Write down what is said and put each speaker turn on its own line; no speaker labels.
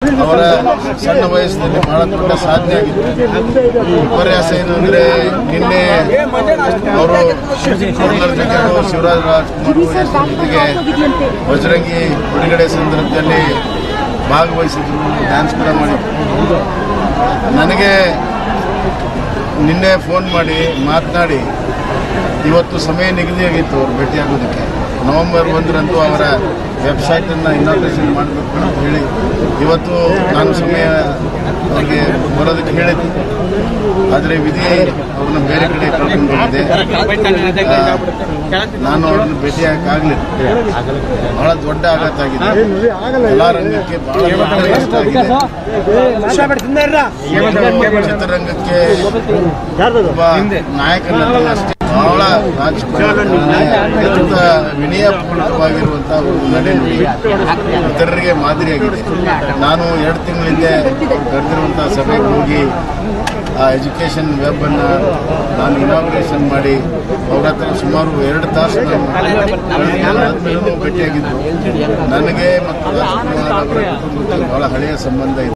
ಅವರ ಸಣ್ಣ ವಯಸ್ಸಿನಲ್ಲಿ ಬಹಳ ದೊಡ್ಡ ಸಾಧನೆ ಆಗಿತ್ತು ವಿಪರ್ಯಾಸ ಏನು ಅಂದರೆ ನಿನ್ನೆ ಅವರು ಕೊಡ್ಲರ್ ಜೊತೆಗೂ ಶಿವರಾಜ್ ರಾಜ್ಕುಮಾರ್ ಜೊತೆಗೆ ಬಜರಂಗಿ ಬಿಡುಗಡೆ ಸಂದರ್ಭದಲ್ಲಿ ಭಾಗವಹಿಸಿದ್ರು ಡ್ಯಾನ್ಸ್ ಕೂಡ ಮಾಡಿದ್ರು ನನಗೆ ನಿನ್ನೆ ಫೋನ್ ಮಾಡಿ ಮಾತನಾಡಿ ಇವತ್ತು ಸಮಯ ನಿಗದಿಯಾಗಿತ್ತು ಅವ್ರು ಭೇಟಿಯಾಗೋದಕ್ಕೆ ನವೆಂಬರ್ ಒಂದರಂದು ಅವರ ವೆಬ್ಸೈಟನ್ನು ಇನಾಗ್ರೇಷನ್ ಮಾಡಬೇಕು ಅಂತ ಹೇಳಿ ಇವತ್ತು ನಾನು ಸಮಯ ಅವ್ರಿಗೆ ಬರೋದಕ್ಕೆ ಹೇಳಿದ್ದೆ ಆದರೆ ವಿಧಿ ಅವ್ರನ್ನ ಬೇರೆ ಕಡೆ ಕರ್ಕೊಂಡು ಹೋಗಿದೆ ಆ, ನಾನು ಅವ್ರನ್ನ ಭೇಟಿಯಾಗಲಿಲ್ಲ ಬಹಳ ದೊಡ್ಡ ಆಘಾತ ಆಗಿದೆ ಕಲಾ ರಂಗಕ್ಕೆ ಬಹಳ ದೊಡ್ಡ ನಷ್ಟ ಆಗಿದೆ ಚಿತ್ರರಂಗಕ್ಕೆ ಒಬ್ಬ ನಾಯಕನಲ್ಲ ಅಷ್ಟೇ ಬಹಳ ರಾಜಕಾರಣ ಅತ್ಯಂತ ವಿನಯಪೂರ್ವಕವಾಗಿರುವಂತಹ ಒಂದು ನಡೆ ನುಡಿ ಇತರರಿಗೆ ಮಾದರಿಯಾಗಿದೆ ನಾನು ಎರಡು ತಿಂಗಳ ಹಿಂದೆ ಕರೆದಿರುವಂತಹ ಸಭೆಗೆ ಹೋಗಿ ಆ ಎಜುಕೇಷನ್ ವೆಬ್ ಅನ್ನ ನಾನು ಇನಾಗ್ರೇಷನ್ ಮಾಡಿ ಅವ್ರ ಹತ್ರ ಸುಮಾರು ಎರಡು ತಾಸು ನಾನು ಆದ್ಮೇಲೂ ಭೇಟಿಯಾಗಿದ್ದು ನನಗೆ ಮತ್ತು ರಾಜ್ಕುಮಾರ್ ಅವರ ಕುಟುಂಬಕ್ಕೆ ಬಹಳ ಹಳೆಯ ಸಂಬಂಧ ಇದೆ